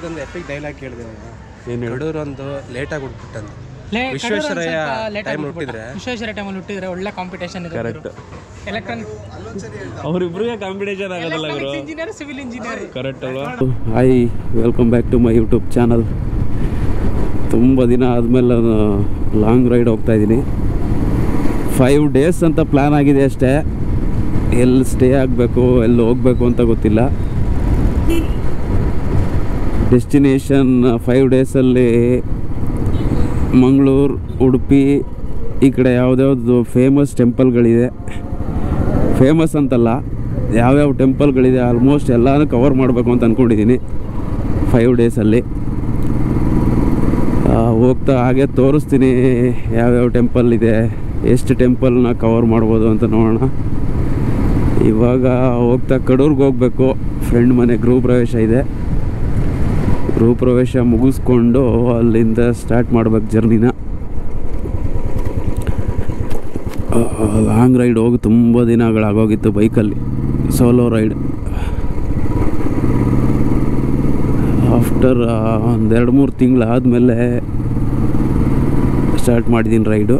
ಇದೊಂದು EPIC dialogue ಕೇಳಿದೆ ಏನು ಕಡೂರು ಒಂದು ಲೇಟಾಗಿ ಹುಟ್ಬಿಟ್ಟಂತ ಲೇ ವಿಶ್ವೇಶ್ವರಯ್ಯ ಟೈಮ್ ಹುಟ್ಟಿದ್ರೆ ವಿಶ್ವೇಶ್ವರ ಟೈಮಲ್ಲಿ ಹುಟ್ಟಿದ್ರೆ ಒಳ್ಳೆ ಕಾಂಪಿಟೇಷನ್ ಇದೆ ಕರೆಕ್ಟ್ ಎಲೆಕ್ಟ್ರಾನಿಕ್ ಅವ್ರಿಬ್ರಿಗೆ ಕಾಂಪಿಟೇಷನ್ ಆಗೋದಲ್ಲ ಗುರು ಇಂಜಿನಿಯರ್ ಸಿವಿಲ್ ಇಂಜಿನಿಯರ್ ಕರೆಕ್ಟ್ ಅಲ್ವಾ hi welcome back to my YouTube channel ತುಂಬ ದಿನ ಆದಮೇಲೆ ನಾನು ಲಾಂಗ್ ರೈಡ್ ಹೋಗ್ತಾ ಇದ್ದೀನಿ ಫೈವ್ ಡೇಸ್ ಅಂತ ಪ್ಲ್ಯಾನ್ ಆಗಿದೆ ಅಷ್ಟೇ ಎಲ್ಲಿ ಸ್ಟೇ ಆಗಬೇಕು ಎಲ್ಲಿ ಹೋಗಬೇಕು ಅಂತ ಗೊತ್ತಿಲ್ಲ ಡೆಸ್ಟಿನೇಷನ್ ಫೈವ್ ಡೇಸಲ್ಲಿ ಮಂಗಳೂರು ಉಡುಪಿ ಈ ಕಡೆ ಯಾವುದ್ಯಾವ್ದು ಫೇಮಸ್ ಟೆಂಪಲ್ಗಳಿದೆ ಫೇಮಸ್ ಅಂತಲ್ಲ ಯಾವ್ಯಾವ ಟೆಂಪಲ್ಗಳಿದೆ ಆಲ್ಮೋಸ್ಟ್ ಎಲ್ಲನೂ ಕವರ್ ಮಾಡಬೇಕು ಅಂತ ಅಂದ್ಕೊಂಡಿದ್ದೀನಿ ಫೈವ್ ಡೇಸಲ್ಲಿ ಹೋಗ್ತಾ ಹಾಗೆ ತೋರಿಸ್ತೀನಿ ಯಾವ್ಯಾವ ಟೆಂಪಲ್ ಇದೆ ಎಷ್ಟು ಟೆಂಪಲ್ನ ಕವರ್ ಮಾಡ್ಬೋದು ಅಂತ ನೋಡೋಣ ಇವಾಗ ಹೋಗ್ತಾ ಕಡೂರ್ಗೆ ಹೋಗಬೇಕು ಫ್ರೆಂಡ್ ಮನೆ ಗೃಹ ಪ್ರವೇಶ ಇದೆ ಗೃಹ ಪ್ರವೇಶ ಮುಗಿಸ್ಕೊಂಡು ಅಲ್ಲಿಂದ ಸ್ಟಾರ್ಟ್ ಮಾಡ್ಬೇಕು ಜರ್ನಿನ ಲಾಂಗ್ ರೈಡ್ ಹೋಗಿ ತುಂಬ ದಿನಗಳಾಗೋಗಿತ್ತು ಬೈಕಲ್ಲಿ ಸೋಲೋ ರೈಡ್ ಆಫ್ಟರ್ ಒಂದೆರಡು ಮೂರು ತಿಂಗಳಾದಮೇಲೆ ಸ್ಟಾರ್ಟ್ ಮಾಡಿದ್ದೀನಿ ride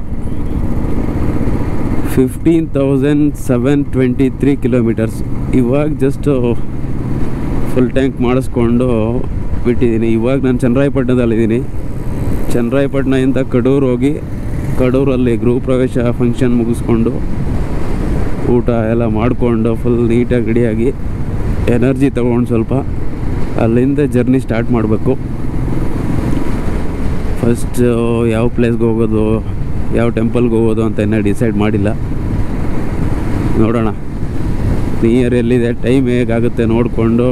fifteen thousand seven twenty three kilometres ಇವಾಗ ಜಸ್ಟು ಫುಲ್ ಟ್ಯಾಂಕ್ ಮಾಡಿಸ್ಕೊಂಡು ಬಿಟ್ಟಿದ್ದೀನಿ ಇವಾಗ ನಾನು ಚನ್ನರಾಯಪಟ್ಟಣದಲ್ಲಿದ್ದೀನಿ ಚನ್ನರಾಯಪಟ್ಟಣದಿಂದ ಕಡೂರು ಹೋಗಿ ಕಡೂರಲ್ಲಿ ಗೃಹ ಪ್ರವೇಶ ಫಂಕ್ಷನ್ ಮುಗಿಸ್ಕೊಂಡು ಊಟ ಎಲ್ಲ ಮಾಡಿಕೊಂಡು ಫುಲ್ ನೀಟಾಗಿ ರೆಡಿಯಾಗಿ ಎನರ್ಜಿ ತೊಗೊಂಡು ಸ್ವಲ್ಪ ಅಲ್ಲಿಂದ ಜರ್ನಿ ಸ್ಟಾರ್ಟ್ ಮಾಡಬೇಕು ಫಸ್ಟ್ ಯಾವ ಪ್ಲೇಸ್ಗೆ ಹೋಗೋದು ಯಾವ ಟೆಂಪಲ್ಗೆ ಹೋಗೋದು ಅಂತ ಇನ್ನೂ ಡಿಸೈಡ್ ಮಾಡಿಲ್ಲ ನೋಡೋಣ ನಿಯರ್ ಎಲ್ಲಿದೆ ಟೈಮ್ ಹೇಗಾಗುತ್ತೆ ನೋಡಿಕೊಂಡು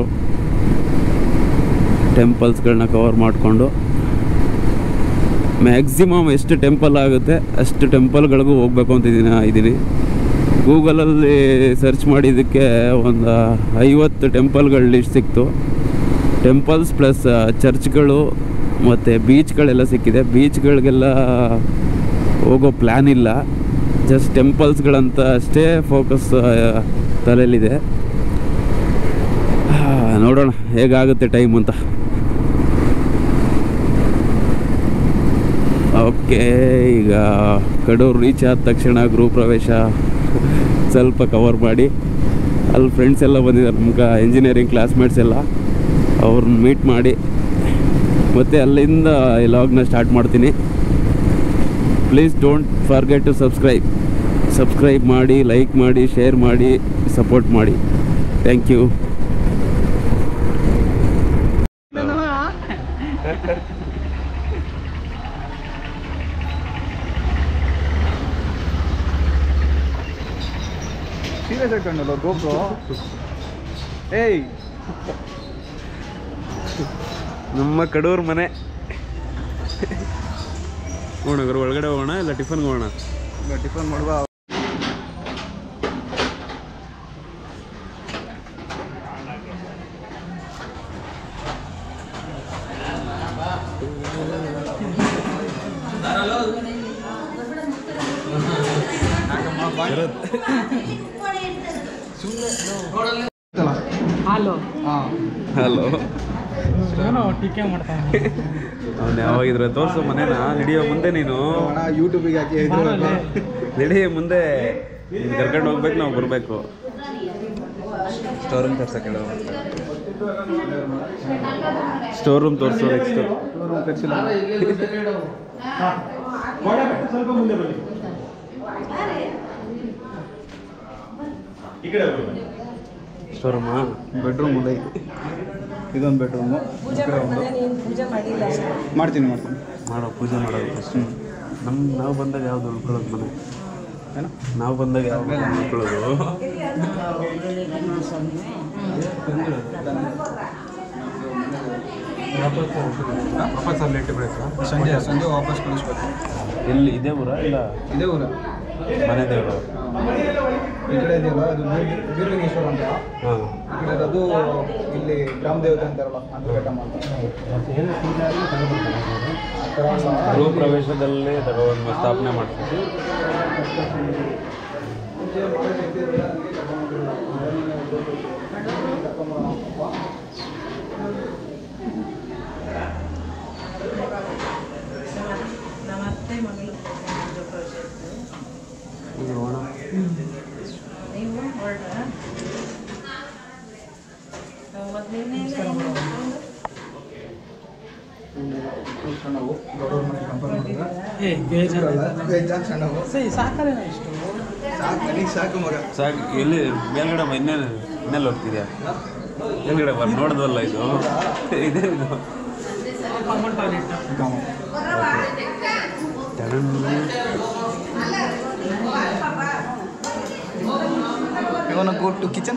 ಟೆಂಪಲ್ಸ್ಗಳನ್ನ ಕವರ್ ಮಾಡಿಕೊಂಡು ಮ್ಯಾಕ್ಸಿಮಮ್ ಎಷ್ಟು ಟೆಂಪಲ್ ಆಗುತ್ತೆ ಅಷ್ಟು ಟೆಂಪಲ್ಗಳಿಗೂ ಹೋಗ್ಬೇಕು ಅಂತ ಇದೀನಿ ಇದ್ದೀನಿ ಗೂಗಲಲ್ಲಿ ಸರ್ಚ್ ಮಾಡಿದ್ದಕ್ಕೆ ಒಂದು ಐವತ್ತು ಟೆಂಪಲ್ಗಳ ಲಿಸ್ಟ್ ಸಿಕ್ತು ಟೆಂಪಲ್ಸ್ ಪ್ಲಸ್ ಚರ್ಚ್ಗಳು ಮತ್ತು ಬೀಚ್ಗಳೆಲ್ಲ ಸಿಕ್ಕಿದೆ ಬೀಚ್ಗಳಿಗೆಲ್ಲ ಹೋಗೋ ಪ್ಲ್ಯಾನ್ ಇಲ್ಲ ಜಸ್ಟ್ ಟೆಂಪಲ್ಸ್ಗಳಂತ ಅಷ್ಟೇ ಫೋಕಸ್ ತಲೆಯಲ್ಲಿದೆ ಹಾ, ನೋಡೋಣ ಹೇಗಾಗುತ್ತೆ ಟೈಮ್ ಅಂತ ಓಕೆ ಈಗ ಕಡೂರು ರೀಚ್ ಆದ ತಕ್ಷಣ ಗೃಹ ಪ್ರವೇಶ ಸ್ವಲ್ಪ ಕವರ್ ಮಾಡಿ ಅಲ್ಲಿ ಫ್ರೆಂಡ್ಸ್ ಎಲ್ಲ ಬಂದಿದ್ದಾರೆ ನಮ್ಗೆ ಇಂಜಿನಿಯರಿಂಗ್ ಕ್ಲಾಸ್ಮೇಟ್ಸ್ ಎಲ್ಲ ಅವ್ರನ್ನ ಮೀಟ್ ಮಾಡಿ ಮತ್ತು ಅಲ್ಲಿಂದ ಈ ಲಾಗ್ನ ಸ್ಟಾರ್ಟ್ ಮಾಡ್ತೀನಿ please don't forget to subscribe subscribe ಮಾಡಿ ಲೈಕ್ ಮಾಡಿ ಶೇರ್ ಮಾಡಿ ಸಪೋರ್ಟ್ ಮಾಡಿ ಥ್ಯಾಂಕ್ ಯು ಸೀರಿಯಸ್ ಹಾಕೊಂಡಲ್ಲ ಗೋಪ್ರೋ ಏಯ್ ನಮ್ಮ ಕಡೂರು ಮನೆ ಹೋಗೋಣ ಗುರು ಒಳಗಡೆ ಹೋಗೋಣ ಇಲ್ಲ ಟಿಫನ್ಗೆ ಹೋಗೋಣ ಟಿಫನ್ ಮಾಡುವ ಹಾಲು ಹಾಂ ಹಲೋ ಏನೋ ಟೀಕೆ ಮಾಡ್ತಾನೆ ಅವ್ನು ಯಾವಾಗಿದ್ರೆ ತೋರ್ಸು ಮನೇನ ನಡೆಯೋ ಮುಂದೆ ನೀನು ಯೂಟ್ಯೂಬಿಗೆ ಹಾಕಿ ಬಾರಲ್ಲೇ. ನಡಿ ಮುಂದೆ ನೀನ್ ಕರ್ಕೊಂಡು ಹೋಗ್ಬೇಕು ನಾವು ಬರಬೇಕು ಸ್ಟೋರ್ ರೂಮ್ ತರ್ಸಕ್ಕೆ ಹೇಳು ಸ್ಟೋರ್ ರೂಮ್ ತೋರಿಸು ನೆಕ್ಸ್ಟ್ ತರಿಸಿಲ್ಲ ಸ್ಟೋರ್ ರೂಮಾ ಬೆಡ್ರೂಮ್ ಒಂದು ಐತಿ ಇದೊಂದು ಬೆಡ್ರೂಮು ಕಡೆ ಒಂದು ಮಾಡ್ತೀನಿ ಮಾಡ್ತೀನಿ ಮಾಡೋ ಪೂಜೆ ಮಾಡೋದು ಫಸ್ಟ್ ನಮ್ಮ ನಾವು ಬಂದಾಗ ಯಾವ್ದು ಉಳ್ಕೊಳ್ಳೋದು ಮನೆ ಏನು ನಾವು ಬಂದಾಗ ಯಾವ್ದು ಉಳ್ಕೊಳ್ಳೋದು ವಾಪಸ್ ಅಲ್ಲಿ ಇಟ್ಟು ಬೇಕಾ ಸಂಜೆ ಸಂಜೆ ವಾಪಸ್ ಕಳಿಸ್ಬೇಕು ಎಲ್ಲಿ ಇದೇ ಊರ ಇಲ್ಲ ಇದೇ ಊರ ಮನೆ ದೇವರು ಈ ಕಡೆ ಇದೆಯಲ್ಲ ಅದು ಬೀರ್- ಬೀರ್ಲಿಂಗೇಶ್ವರ ಅಂತ ಹಾಂ ಈ ಕಡೆ ಇರೋದು ಇಲ್ಲಿ ಗ್ರಾಮ ದೇವತೆ ಅಂತಾರಲ್ಲ ಅಂದ್ರಘಟ್ಟಮ್ಮ ಅಂತ ಆ ಥರ ಅಲ್ಲ. ಗೃಹ ಪ್ರವೇಶದಲ್ಲೇ ತಗೊಬಂದು ಸ್ಥಾಪನೆ ಮಾಡ್ತೀವಿ ಸಣ್ಣವು ದೊಡ್ಡವ್ರ ಮನೆ ಕಂಪೇರ್ ಮಾಡಿದ್ರೆ ಏ ಬೇಜಾರು ಬೇಜಾನ್ ಸಣ್ಣವು ಸರಿ ಸಾಕಲ್ಲ ಇಷ್ಟು ಸಾಕು ನನಗೆ ಸಾಕು ಮಗ ಸಾಕು ಎಲ್ಲಿ ಮೇಲ್ಗಡೆ ಬ- ಇನ್ನೇನು ಇನ್ನೆಲ್ಲಿ ಹೋಗ್ತಿದ್ಯಾ ಮೇಲ್ಗಡೆ ಬರ್ ನೋಡಿದ್ವಲ್ಲ ಇದು ಇದೇ ಇದು ಕಾಮನ್ ಟಾಯ್ಲೆಟ್ ಗಾಮ ಇವನ ಗೋ ಟು ಕಿಚನ್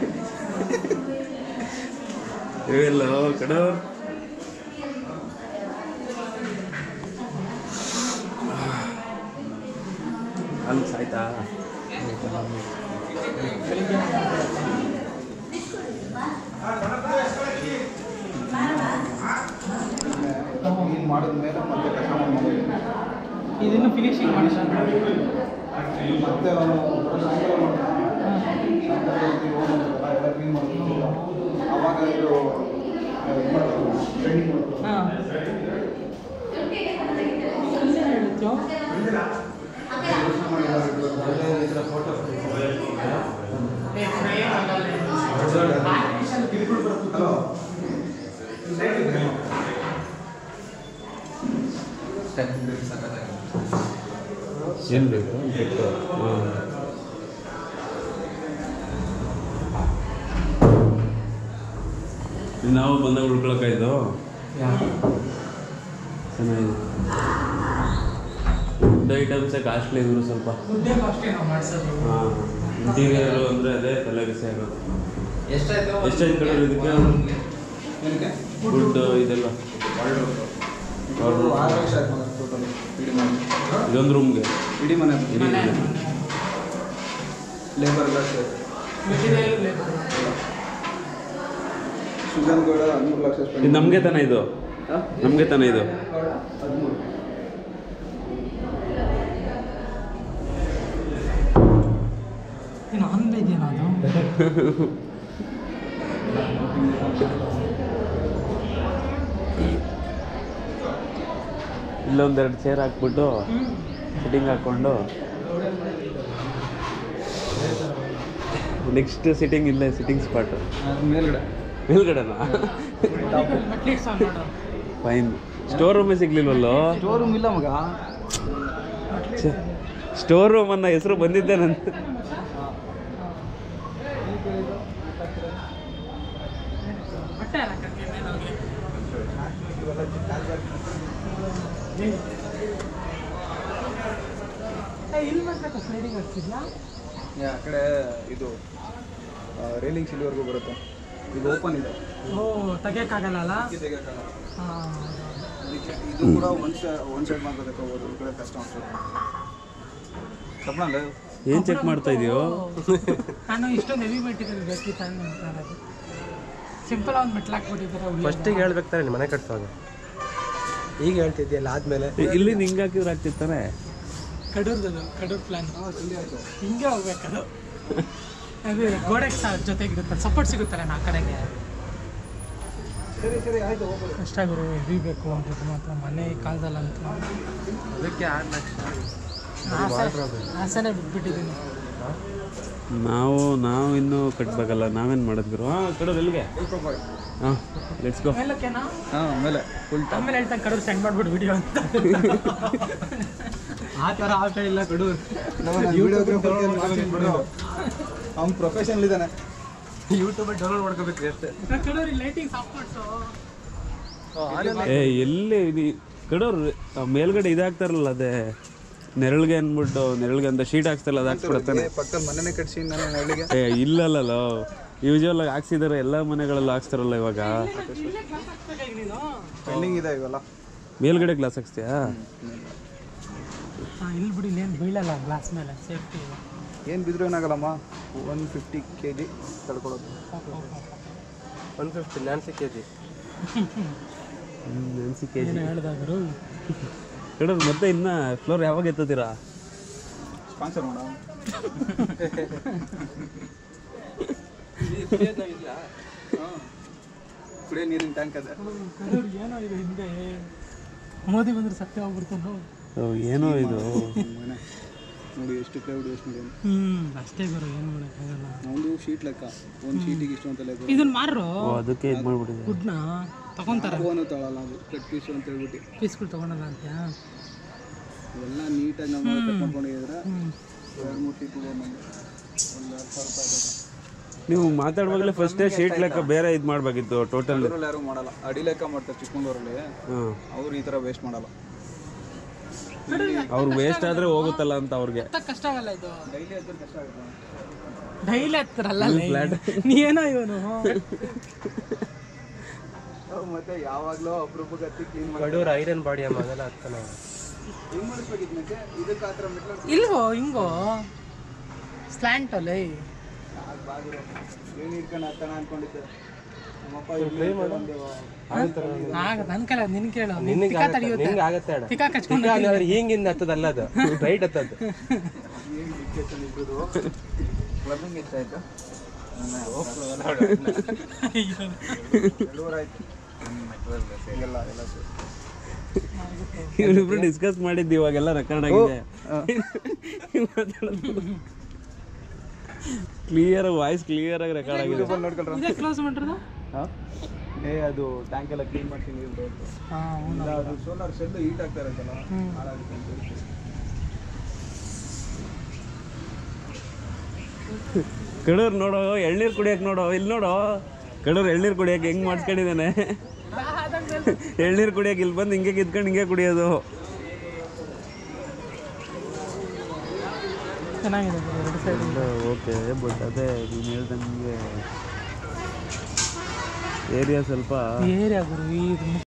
ಇವೆಲ್ಲ ಕಡೆ ಅಲ್ಲಿ ಸಾಯ್ತಾ ನೀನು ಮಾಡಿದ್ಮೇಲೆ ಮತ್ತೆ ಕಷ್ಟ ಮಾಡಿ ಇದನ್ನು ಫಿನಿಶಿಂಗ್ ಮಾಡಿಲ್ಲ ಮತ್ತೆ ಅವನು ಸಾಯಂಕಾಲ ಮಾಡ್ತಾನೆ. ಸಾಯಂಕಾಲ ಹೋಗಿ ಹೋಗಿ ಮಾಡ್ತಾರಲ್ಲ, ಎಲ್ಲ ಕ್ಲೀನ್ ಮಾಡ್ಕೊಂಡು ಆವಾಗ ಇದು ಟ್ರೈನಿಂಗ್ ಮಾಡ್ತಾರೆ ಹಾಂ ಹೇಳಿದ್ದು ಹಲೋ ಏನು ಬೇಕು ಹಾಂ ನಾವು ಬಂದಾಗ ಉಳ್ಕೊಳಕ್ಕಾಯ್ತು ಚೆನ್ನಾಗಿದೆ ಫುಡ್ ಐಟಮ್ಸೇ ಕಾಸ್ಟ್ಲಿ ಇದ್ರು ಸ್ವಲ್ಪ ಮುದ್ದೆ ಅಷ್ಟೇ ನಾವು ಮಾಡಿಸೋದು ಹಾಂ ಇಂಟೀರಿಯರು ಅಂದರೆ ಅದೇ ತಲೆ ಬಿಸಿ ಆಗೋದು ಎಷ್ಟಾಯ್ತು ಎಷ್ಟಾಯ್ತು ಕಡೆ ಇದಕ್ಕೆ ಏನಕ್ಕೆ ಫುಡ್ ಇದೆಲ್ಲ ಇದು ಆರು ಲಕ್ಷ ಆಯ್ತು ಮಗ ಟೋಟಲ್ ಇಡೀ ಮನೆ ಇದೊಂದು ರೂಮ್ಗೆ ಇಡೀ ಮನೆ ಇಡೀ ಮನೆ. ಲೇಬರ್ ಎಲ್ಲ ಸೇರಿ ಮೆಟೀರಿಯಲ್ ಲೇಬರ್ ಸುಜನ್ ಗೌಡ ಹದಿಮೂರು ಲಕ್ಷ ಇದು ಸ್ಪೆಂಡ್ ನಮಗೆ ತಾನೇ ಇದು ನಮಗೆ ತಾನೇ ಇದು ಹದಿಮೂರು ಏನು ಅಂದ ಇದೆಯಾ ಅದು ಇಲ್ಲೊಂದೆರಡು ಚೇರ್ ಹಾಕ್ಬಿಟ್ಟು ಸಿಟ್ಟಿಂಗ್ ಹಾಕ್ಕೊಂಡು ನೆಕ್ಸ್ಟ್ ಸಿಟ್ಟಿಂಗ್ ಇಲ್ಲೇ ಸಿಟ್ಟಿಂಗ್ ಸ್ಪಾಟ್ ಮೇಲ್ಗಡೆ ಮೇಲ್ಗಡೆನಾ ಮೆಟ್ಲಿಟ್ಸ್ ನೋಡು ಫೈನ್ ಸ್ಟೋರ್ ರೂಮೇ ಸಿಗ್ಲಿಲ್ವಲ್ಲೋ ಸ್ಟೋರ್ ರೂಮ್ ಇಲ್ಲ ಮಗ ಸ್ಟೋರ್ ರೂಮ್ ಅನ್ನೋ ಹೆಸರು ಬಂದಿದ್ದೆ ನನ್ನ ಬಟ್ಟೆ ಹಾಕಕ್ಕೆ ಮೇಲೋಗಿ ಏ, ಇಲ್ಲಿ ಮಾತ್ರ ಸ್ಲೈಡಿಂಗ್ ಆಗ್ತಿದ್ಯಾ ಆ ಕಡೆ ಇದು ರೇಲಿಂಗ್ಸ್ ಇಲ್ಲಿವರೆಗೂ ಬರುತ್ತೆ ಇದು ಓಪನ್ ಇದೆ ಓ ತೆಗಿಯಕ್ಕಾಗಲ್ಲ ಅಲ್ಲ ಇದು ತೆಗಿಯಕ್ಕಾಗಲ್ಲ. ಹಾಂ ಅದಕ್ಕೆ ಇದು ಕೂಡ ಒನ್ ಸೈಡ್ ಒನ್ ಸೈಡ್ ಮಾತ್ರ ತಗೋಬೋದು ಈ ಕಡೆ ಕಷ್ಟ ಅನ್ಸುತ್ತೆ ಸಪ್ನಲ್ಲ ಏನು ಚೆಕ್ ಮಾಡ್ತಾ ಇದೆಯೋ ನಾನು ಇಷ್ಟೊಂದು ಹೆವಿ ಮೆಟೀರಿಯಲ್ ಬೇಕಿತ್ತು ಅಂತ ಇರೋದು ಸಿಂಪಲ್ ಒಂದು ಮೆಟ್ಲು ಹಾಕ್ಬಿಟ್ಟಿದ್ದಾರೆ ಫಸ್ಟಿಗೆ ಹೇಳ್ಬೇಕು ತಾನೆ ಮನೆ ಕಟ್ಸುವಾಗ ಈಗ ಹೇಳ್ತಿದ್ಯಲ್ಲ ಆದ್ಮೇಲೆ ಇಲ್ಲಿ ನಿಂಗೆ ಹಾಕಿದ್ರೆ ಆಗ್ತಿತ್ತಾನೆ ಕಡೂರ್ದು ಕಡೂರ್ ಪ್ಲಾನ್ ಜಲ್ದಿ ಆಯಿತು ಹಿಂಗೆ ಹೋಗ್ಬೇಕದು ಅದು ಗೋಡೆಗೆ ಸಹ ಜೊತೆಗಿರುತ್ತೆ ಸಪೋರ್ಟ್ ಸಿಗುತ್ತಲ್ಲ ನಾ ಕಡೆಗೆ ಸರಿ ಸರಿ ಆಯಿತು ಹೋಗ್ಬೋದು ಕಷ್ಟ ಗುರು ಹೆವಿ ಬೇಕು ಅಂತ ಮಾತ್ರ ಮನೆ ಈ ಕಾಲದಲ್ಲಂತೂ ಅದಕ್ಕೆ ಆರು ಲಕ್ಷ ಆಸೆ ಆಸೆನೇ ಬಿಟ್ಬಿಟ್ಟಿದ್ದೀನಿ ನಾವು ನಾವು ಇನ್ನೂ ಕಟ್ಬೇಕಲ್ಲ ನಾವೇನು ಮಾಡಿದ್ರು ಹಾಂ ಕಡೋರು ಎಲ್ಲಿಗೆ ಹಾಂ ಲೆಟ್ಸ್ ಗೋ ಮೇಲಕ್ಕೆನಾ ಹಾಂ ಮೇಲೆ ಫುಲ್ ಆಮೇಲೆ ಹೇಳ್ತಾನೆ ಕಡೂರ್ ಸೆಂಡ್ ಮಾಡ್ಬಿಟ್ಟು ವಿಡಿಯೋ ಅಂತ ಆ ಥರ ಆಗ್ತಾ ಇಲ್ಲ ಕಡೂರ್ ಅವ್ನು ಪ್ರೊಫೆಷನಲ್ ಇದ್ದಾನೆ ಯೂಟ್ಯೂಬಲ್ಲಿ ಡೌನ್ಲೋಡ್ ಮಾಡ್ಕೋಬೇಕು ಅಷ್ಟೇ ಕಡೂರಿ ಲೈಟಿಂಗ್ ಸಪೋರ್ಟ್ಸು ಏ ಎಲ್ಲಿ ಇದು ಕಡೋರು ಆ ಮೇಲ್ಗಡೆ ಇದಾಗ್ತಾರಲ್ಲ ಅದೇ ನೆರಳಿಗೆ ಅಂದ್ಬಿಟ್ಟು ನೆರಳಿಗೆ ಅಂತ ಶೀಟ್ ಹಾಕ್ತಾರಲ್ಲ ಅದು ಹಾಕ್ಸ್ಬಿಡತ್ತಾನೆ ಪಕ್ಕದಲ್ಲಿ ಮನೆನೇ ಕಟ್ಸಿ ನಾನು ಹಳ್ಳಿಗೆ ಏ ಇಲ್ಲಲ್ಲ ಯೂಶುವಲ್ ಆಗಿ ಹಾಕ್ಸಿದಾರೆ ಎಲ್ಲ ಮನೆಗಳಲ್ಲೂ ಹಾಕ್ಸ್ತಾರಲ್ಲ ಇವಾಗ ಇಲ್ಲೇ ಕ್ಲಾಸ್ ಹಾಕ್ಬೇಕಾಗಿ ನೀನು ಪೆಂಡಿಂಗ್ ಇದೆ ಇವೆಲ್ಲ ಮೇಲ್ಗಡೆ ಗ್ಲಾಸ್ ಹಾಕ್ಸ್ತೀಯಾ ಹಾಂ ಇಲ್ಲಿ ಬಿಡಿ ಏನು ಬೀಳಲ್ಲ ಗ್ಲಾಸ್ ಮೇಲೆ ಸೇಫ್ಟಿ ಏನು ಬಿದ್ದರೂ ಏನಾಗಲ್ಲಮ್ಮ ಒನ್ ಫಿಫ್ಟಿ ಕೆ ಜಿ ತಡ್ಕೊಳೋದು ಒನ್ ಫಿಫ್ಟಿ ನಾನ್ಸಿ ಕೆ ಜಿ ನೆನ್ಸಿ ಕೆ ಜಿ ಏನು ಹೇಳ್ದಾಗರು ಕಡೋರು ಮತ್ತೆ ಇನ್ನ ಫ್ಲೋರ್ ಯಾವಾಗ ಎತ್ತುತ್ತೀರಾ ಸ್ಪಾನ್ಸರ್ ಮಾಡ ಕುಡಿಯೋ ನೀರಿನ ಟ್ಯಾಂಕ್ ಅದೇ ಕಡೂರ್ ಏನೋ ಇದು ಹಿಂದೆ ಮೋದಿ ಬಂದ್ರೆ ಸತ್ಯ ಹೋಗ್ಬಿಡ್ತಾನೋ ಓ, ಏನೋ ಇದು ನೋಡಿ ಎಷ್ಟು ಪ್ಲೈವುಡ್ ವೇಸ್ಟ್ ಮಾಡಿ ಹ್ಮ್ ಅಷ್ಟೇ ಗುರು ಏನು ಮಾಡೋಕ್ಕಾಗಲ್ಲ ಒಂದು ಶೀಟ್ ಲೆಕ್ಕ ಒಂದು ಶೀಟಿಗೆ ಇಷ್ಟು ಅಂತ ಲೆಕ್ಕ ಇದನ್ನ ಮಾರು ಅದಕ್ಕೆ ಇದು ಮಾಡ್ಬಿಟ್ಟಿದೆ ಗುಡ್ನ ತಗೊಂತಾರ ಫೋನು ತಗೊಳ್ಳಲ್ಲ ಅದು ಕಟ್ ಪೀಸು ಅಂತ ಹೇಳ್ಬಿಟ್ಟು ಪೀಸ್ಗಳು ತಗೊಳಲ್ಲ ಅಂತ್ಯಾ ಇವೆಲ್ಲ ನೀಟಾಗಿ ನಾವು ಕಟ್ ಮಾಡ್ಕೊಂಡಿದ್ರೆ ಹ್ಮ್ ಎರಡು ಮೂರು ಶೀಟ್ ಇದೆ ನಮಗೆ ಒಂದು ಎರಡು ಸಾವಿರ ರೂಪಾಯಿ ಆಗುತ್ತೆ ನೀವು ಮಾತಾಡುವಾಗಲೇ ಫಸ್ಟೇ ಶೀಟ್ ಲೆಕ್ಕ ಬೇರೆ ಇದು ಮಾಡಬೇಕಿತ್ತು ಟೋಟಲ್ ಅದ್ರಲ್ಲಿ ಯಾರು ಮಾಡಲ್ಲ ಅಡಿ ಲೆಕ್ಕ ಮಾಡ್ತಾರೆ ಚಿಕ್ಕಮಂಗ್ಳೂರಲ್ಲಿ ಹಾಂ ಅವ್ರು ಈ ಥರ ವೇಸ್ಟ್ ಮಾಡಲ್ಲ ಅವ್ರು ವೇಸ್ಟ್ ಆದರೆ ಹೋಗುತ್ತಲ್ಲ ಅಂತ ಅವ್ರಿಗೆ ಎತ್ತಕ್ ಕಷ್ಟ ಆಗಲ್ಲ ಇದು ಡೈಲಿ ಹತ್ತಿರ ಕಷ್ಟ ಆಗುತ್ತೆ ಡೈಲಿ ಹತ್ತಿರಲ್ಲ ನೀ ಏನೋ ಇವನು ಅವ್ರು ಮತ್ತೆ ಯಾವಾಗಲೂ ಅಪರೂಪಕ್ಕೆ ಹತ್ತಿ ಕ್ಲೀನ್ ಮಾಡಿ ಕಡೂರು ಐರನ್ ಬಾಡಿ ಅಮ್ಮ ಅದೆಲ್ಲ ಹತ್ತಾನ ಹೆಂಗ್ ಮಾಡಿಸ್ಬೇಕಿತ್ತು ಮತ್ತೆ ಇದಕ್ಕೆ ಆ ಥರ ಮೆಟ್ಲು ಇಲ್ಗೋ ಹಿಂಗೋ ಸ್ಲ್ಯಾಂಟ್ ಅಲ್ಲೇ ಬಾಗಿರು ಏನು ಹಿಡ್ಕೊಂಡು ಹತ್ತಾನ ಅನ್ಕೊಂಡಿದ್ದೆ ನಮ್ಮಪ್ಪ ಇಲ್ಲಿ ಒಂದು ಆಗ ನನ್ ಕೇಳ ನಿನ್ ಕೇಳು ನಿನಗೆ ನಿನ್ಗೆ ಆಗತ್ತೆ ಅಣ್ಣ ಪಿಕಾ ಕಚ್ಕೊಂಡು ಈಗ ಅಂದ್ರೆ ಹಿಂಗಿಂದ ಹತ್ತದಲ್ಲ ಅದು ರೈಟ್ ಹತ್ತದ್ದು ಏನು ಡಿಸ್ಕಷನ್ ಇದ್ದು ಕ್ಲಬ್ಬಿಂಗ್ ಎಷ್ಟಾಯ್ತು ಎರಡೂವರೆ ಆಯ್ತು ಎಲ್ಲ ಎಲ್ಲ ಸೇರಿ ಇವರಿಬ್ರು ಡಿಸ್ಕಸ್ ಮಾಡಿದ್ದು ಇವಾಗೆಲ್ಲ ರೆಕಾರ್ಡ್ ಆಗಿದೆ ಕ್ಲಿಯರ್ ವಾಯ್ಸ್ ಕ್ಲಿಯರ್ ಆಗಿ ರೆಕಾರ್ಡ್ ಆಗಿದೆ ನೋಡ್ಕೊಳ್ರ ಇದೇ ಕ್ಲೋಸ್ ಮಾಡ್ರದ ಹಾಂ ಏ ಅದು ಟ್ಯಾಂಕ್ ಎಲ್ಲ ಕ್ಲೀನ್ ಮಾಡ್ತೀನಿ ನೀರು ಬರುತ್ತೆ ಹಾ ಇಲ್ಲ ಅದು ಸೋಲಾರ್ ಶೆಡ್ ಹೀಟ್ ಆಗ್ತಾ ಇರುತ್ತಲ್ಲ ಹ್ಮ್. ಹಾಳಾಗುತ್ತೆ ಅಂತ ಹೇಳಿ. ಕಡೂರ್ ನೋಡು ಎಳ್ನೀರು ಕುಡಿಯಕ್ಕೆ ನೋಡು ಇಲ್ಲಿ ನೋಡು ಕಡೂರ್ ಎಳ್ನೀರು ಕುಡಿಯಕ್ಕೆ ಹೆಂಗ್ ಮಾಡಿಸ್ಕೊಂಡಿದ್ದಾನೆ ಎಳ್ನೀರು ಕುಡಿಯಕ್ಕೆ ಇಲ್ಲಿ ಬಂದು ಹಿಂಗೆ ಕಿತ್ಕೊಂಡು ಹಿಂಗೆ ಕುಡಿಯೋದು ಚೆನ್ನಾಗಿದೆ ಗುರು, ಎರಡು ಸೈಡ್ ಓಕೆ ಬಟ್ ಅದೇ ನೀನು ಹೇಳ್ದಂಗೆ ಏರಿಯಾ ಸ್ವಲ್ಪ ಏರಿಯಾ ಗುರು ಇದು